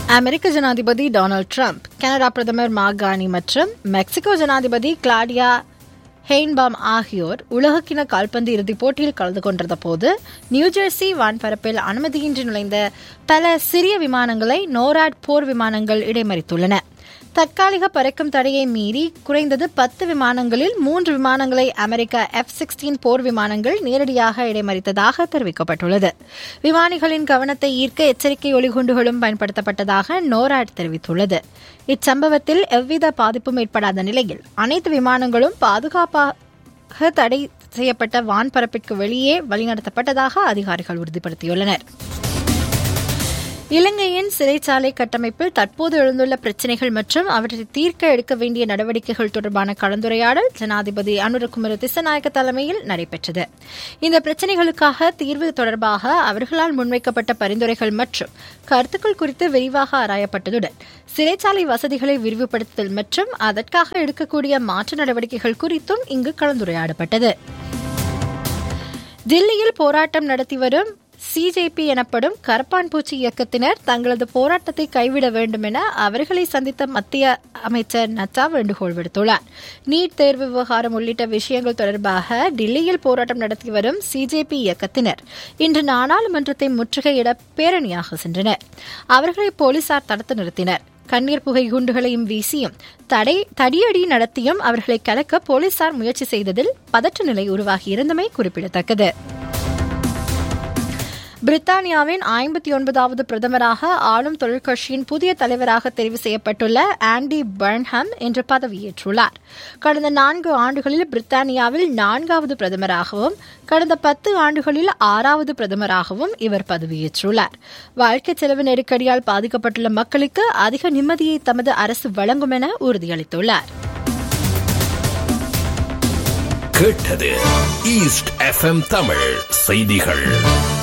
அமெரிக்க ஜனாதிபதி Donald Trump Canada பிரதமர் மாகாணி மற்றும் மெக்சிகோ ஜனாதிபதி கிளாடியா ஹெயின்பாம் ஆகியோர் உலகக்கிண கால்பந்து இறுதிப் போட்டியில் கலந்து கொண்டிருந்த போது நியூஜெர்சி வான்பரப்பில் அனுமதியின்றி நுழைந்த பல சிறிய விமானங்களை நோராட் போர் விமானங்கள் இடைமறித்துள்ளன தற்காலிக பறக்கும் தடையை மீறி குறைந்தது பத்து விமானங்களில் மூன்று விமானங்களை அமெரிக்க எஃப் சிக்ஸ்டீன் போர் விமானங்கள் நேரடியாக இடைமறித்ததாக தெரிவிக்கப்பட்டுள்ளது விமானிகளின் கவனத்தை ஈர்க்க எச்சரிக்கை ஒளிகுண்டுகளும் பயன்படுத்தப்பட்டதாக நோராட் தெரிவித்துள்ளது இச்சம்பவத்தில் எவ்வித பாதிப்பும் ஏற்படாத நிலையில் அனைத்து விமானங்களும் பாதுகாப்பாக தடை செய்யப்பட்ட வான்பரப்பிற்கு வெளியே வழிநடத்தப்பட்டதாக அதிகாரிகள் உறுதிப்படுத்தியுள்ளனர் இலங்கையின் சிறைச்சாலை கட்டமைப்பில் தற்போது எழுந்துள்ள பிரச்சினைகள் மற்றும் அவற்றை தீர்க்க எடுக்க வேண்டிய நடவடிக்கைகள் தொடர்பான கலந்துரையாடல் ஜனாதிபதி அனுரகுமார திசநாயக்க தலைமையில் நடைபெற்றது இந்த பிரச்சினைகளுக்காக தீர்வு தொடர்பாக அவர்களால் முன்வைக்கப்பட்ட பரிந்துரைகள் மற்றும் கருத்துக்கள் குறித்து விரிவாக ஆராயப்பட்டதுடன் சிறைச்சாலை வசதிகளை விரிவுபடுத்துதல் மற்றும் அதற்காக எடுக்கக்கூடிய மாற்று நடவடிக்கைகள் குறித்தும் இங்கு கலந்துரையாடப்பட்டது தில்லியில் போராட்டம் நடத்தி வரும் சிஜேபி எனப்படும் கரப்பான் பூச்சி இயக்கத்தினர் தங்களது போராட்டத்தை கைவிட வேண்டும் என அவர்களை சந்தித்த மத்திய அமைச்சர் நச்சா வேண்டுகோள் விடுத்துள்ளார் நீட் தேர்வு விவகாரம் உள்ளிட்ட விஷயங்கள் தொடர்பாக டில்லியில் போராட்டம் நடத்தி வரும் சிஜேபி இயக்கத்தினர் இன்று நாடாளுமன்றத்தை முற்றுகையிட பேரணியாக சென்றனர் அவர்களை போலீசார் தடுத்து நிறுத்தினர் கண்ணீர் புகை குண்டுகளையும் வீசியும் தடை தடியடி நடத்தியும் அவர்களை கலக்க போலீசார் முயற்சி செய்ததில் பதற்ற நிலை உருவாகியிருந்தமை குறிப்பிடத்தக்கது பிரித்தானியாவின் ஐம்பத்தி ஒன்பதாவது பிரதமராக ஆளும் தொழிற்கட்சியின் புதிய தலைவராக தெரிவு செய்யப்பட்டுள்ள ஆண்டி பர்ன்ஹம் இன்று பதவியேற்றுள்ளார் கடந்த நான்கு ஆண்டுகளில் பிரித்தானியாவில் நான்காவது பிரதமராகவும் கடந்த பத்து ஆண்டுகளில் ஆறாவது பிரதமராகவும் இவர் பதவியேற்றுள்ளார் வாழ்க்கை செலவு நெருக்கடியால் பாதிக்கப்பட்டுள்ள மக்களுக்கு அதிக நிம்மதியை தமது அரசு வழங்கும் என உறுதியளித்துள்ளார் கேட்டது ஈஸ்ட் எஃப்எம் தமிழ் செய்திகள்